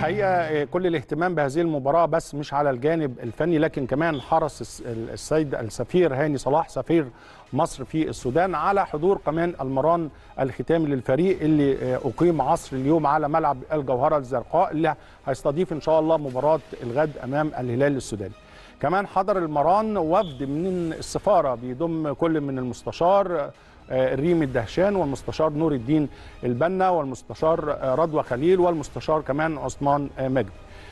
الحقيقه كل الاهتمام بهذه المباراه بس مش على الجانب الفني لكن كمان حرص السيد السفير هاني صلاح سفير مصر في السودان على حضور كمان المران الختامي للفريق اللي اقيم عصر اليوم على ملعب الجوهره الزرقاء اللي هيستضيف ان شاء الله مباراه الغد امام الهلال السوداني. كمان حضر المران وفد من السفاره بيضم كل من المستشار الريم الدهشان والمستشار نور الدين البنا والمستشار رضوى خليل والمستشار كمان عثمان مجدي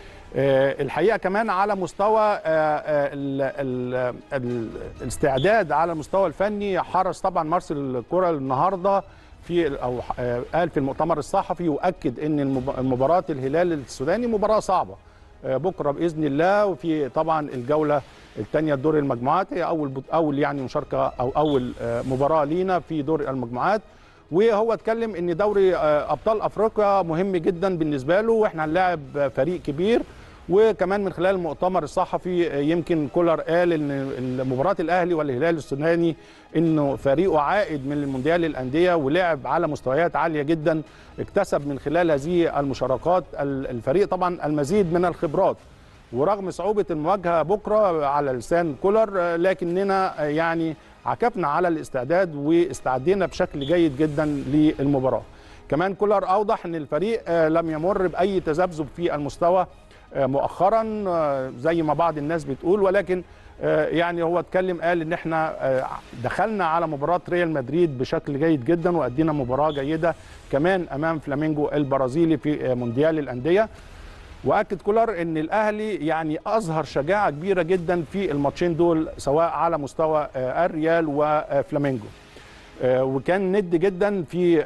الحقيقه كمان على مستوى ال ال ال الاستعداد على المستوى الفني حرص طبعا مارسيل الكره النهارده في او قال في المؤتمر الصحفي يؤكد ان مباراه الهلال السوداني مباراه صعبه بكره باذن الله وفي طبعا الجوله الثانيه دور المجموعات هي اول اول يعني مشاركه او اول مباراه لينا في دور المجموعات وهو اتكلم ان دوري ابطال افريقيا مهم جدا بالنسبه له واحنا هنلاعب فريق كبير وكمان من خلال المؤتمر الصحفي يمكن كولر قال ان مباراه الاهلي والهلال السوداني انه فريقه عائد من المونديال للانديه ولعب على مستويات عاليه جدا اكتسب من خلال هذه المشاركات الفريق طبعا المزيد من الخبرات ورغم صعوبه المواجهه بكره على لسان كولر لكننا يعني عكفنا على الاستعداد واستعدينا بشكل جيد جدا للمباراه. كمان كولر اوضح ان الفريق لم يمر باي تذبذب في المستوى مؤخرا زي ما بعض الناس بتقول ولكن يعني هو اتكلم قال ان احنا دخلنا على مباراه ريال مدريد بشكل جيد جدا وادينا مباراه جيده كمان امام فلامينجو البرازيلي في مونديال الانديه واكد كولر ان الاهلي يعني اظهر شجاعه كبيره جدا في الماتشين دول سواء على مستوى الريال وفلامينجو وكان ند جدا في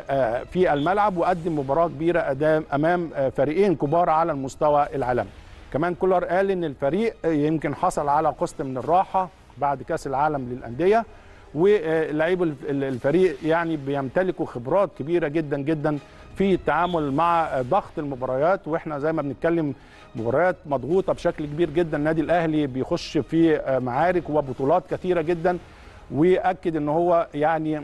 في الملعب وقدم مباراه كبيره امام فريقين كبار على المستوى العالمي كمان كولر قال ان الفريق يمكن حصل على قسط من الراحه بعد كاس العالم للانديه ولاعيبه الفريق يعني بيمتلكوا خبرات كبيره جدا جدا في التعامل مع ضغط المباريات واحنا زي ما بنتكلم مباريات مضغوطه بشكل كبير جدا النادي الاهلي بيخش في معارك وبطولات كثيره جدا واكد ان هو يعني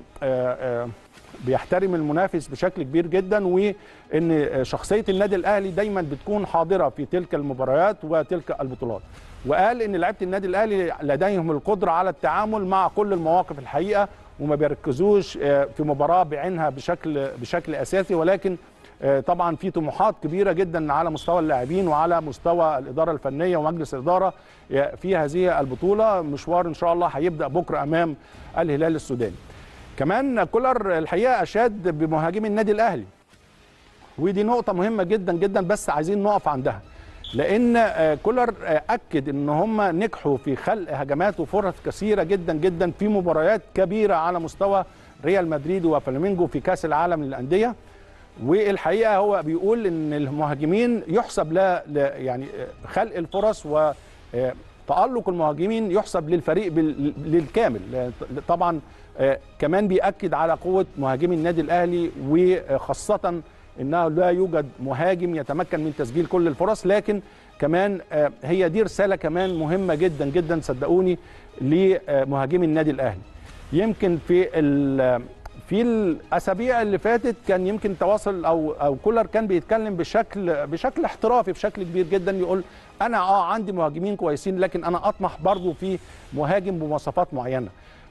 بيحترم المنافس بشكل كبير جدا وان شخصيه النادي الاهلي دايما بتكون حاضره في تلك المباريات وتلك البطولات وقال ان لعيبه النادي الاهلي لديهم القدره على التعامل مع كل المواقف الحقيقه وما بيركزوش في مباراه بعينها بشكل بشكل اساسي ولكن طبعا في طموحات كبيره جدا على مستوى اللاعبين وعلى مستوى الاداره الفنيه ومجلس الاداره في هذه البطوله مشوار ان شاء الله هيبدا بكره امام الهلال السوداني. كمان كولر الحقيقه اشاد بمهاجمي النادي الاهلي ودي نقطه مهمه جدا جدا بس عايزين نقف عندها لان كولر اكد ان هم نجحوا في خلق هجمات وفرص كثيره جدا جدا في مباريات كبيره على مستوى ريال مدريد وفلامينجو في كاس العالم للانديه والحقيقه هو بيقول ان المهاجمين يحسب لا يعني خلق الفرص وتالق المهاجمين يحسب للفريق بالكامل طبعا كمان بيأكد على قوه مهاجمي النادي الاهلي وخاصه انه لا يوجد مهاجم يتمكن من تسجيل كل الفرص لكن كمان هي دي رساله كمان مهمه جدا جدا صدقوني لمهاجمي النادي الاهلي يمكن في في الاسابيع اللي فاتت كان يمكن تواصل او او كولر كان بيتكلم بشكل بشكل احترافي بشكل كبير جدا يقول انا اه عندي مهاجمين كويسين لكن انا اطمح برضو في مهاجم بمواصفات معينه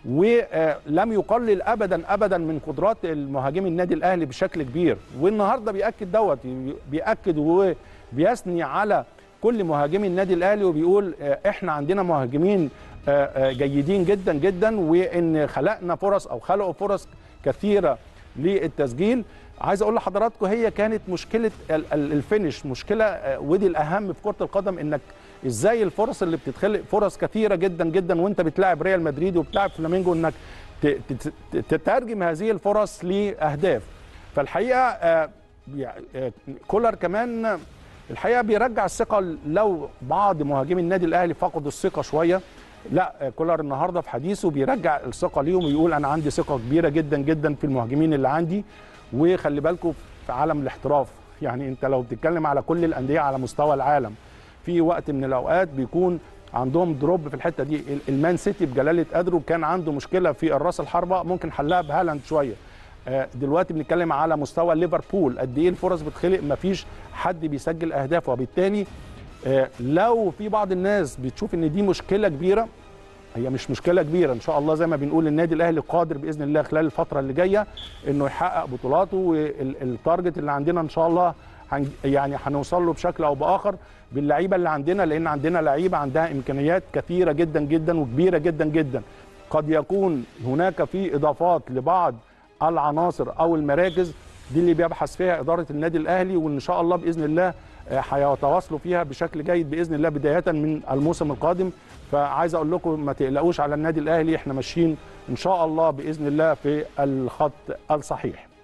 ولم يقلل ابدا ابدا من قدرات المهاجمين النادي الاهلي بشكل كبير والنهارده بياكد دوت بياكد وبيثني على كل مهاجمي النادي الاهلي وبيقول احنا عندنا مهاجمين جيدين جدا جدا وان خلقنا فرص او خلقوا فرص كثيره للتسجيل عايز اقول لحضراتكم هي كانت مشكله الفينش مشكله ودي الاهم في كره القدم انك ازاي الفرص اللي بتتخلق فرص كثيره جدا جدا وانت بتلاعب ريال مدريد وبتلاعب فلامينجو انك تترجم هذه الفرص لاهداف فالحقيقه كولر كمان الحقيقه بيرجع الثقه لو بعض مهاجمي النادي الاهلي فقدوا الثقه شويه لا كولر النهارده في حديثه بيرجع الثقه ليهم ويقول انا عندي ثقه كبيره جدا جدا في المهاجمين اللي عندي وخلي بالكم في عالم الاحتراف يعني انت لو بتتكلم على كل الانديه على مستوى العالم في وقت من الاوقات بيكون عندهم دروب في الحته دي المان سيتي بجلاله قدره كان عنده مشكله في الراس الحربه ممكن حلها بهالاند شويه آه، دلوقتي بنتكلم على مستوى ليفربول قد ايه الفرص بتخلق مفيش حد بيسجل اهداف وبالتالي آه، لو في بعض الناس بتشوف ان دي مشكله كبيره هي مش مشكله كبيره ان شاء الله زي ما بنقول النادي الاهلي قادر باذن الله خلال الفتره اللي جايه انه يحقق بطولاته والتارجت اللي عندنا ان شاء الله هن يعني هنوصل له بشكل او باخر باللعيبه اللي عندنا لان عندنا لعيبه عندها امكانيات كثيره جدا جدا وكبيره جدا جدا قد يكون هناك في اضافات لبعض العناصر او المراكز دي اللي بيبحث فيها اداره النادي الاهلي وان شاء الله باذن الله آه، هيتواصلوا فيها بشكل جيد باذن الله بدايه من الموسم القادم فعايز اقول لكم ما تقلقوش على النادي الاهلي احنا ماشيين ان شاء الله باذن الله في الخط الصحيح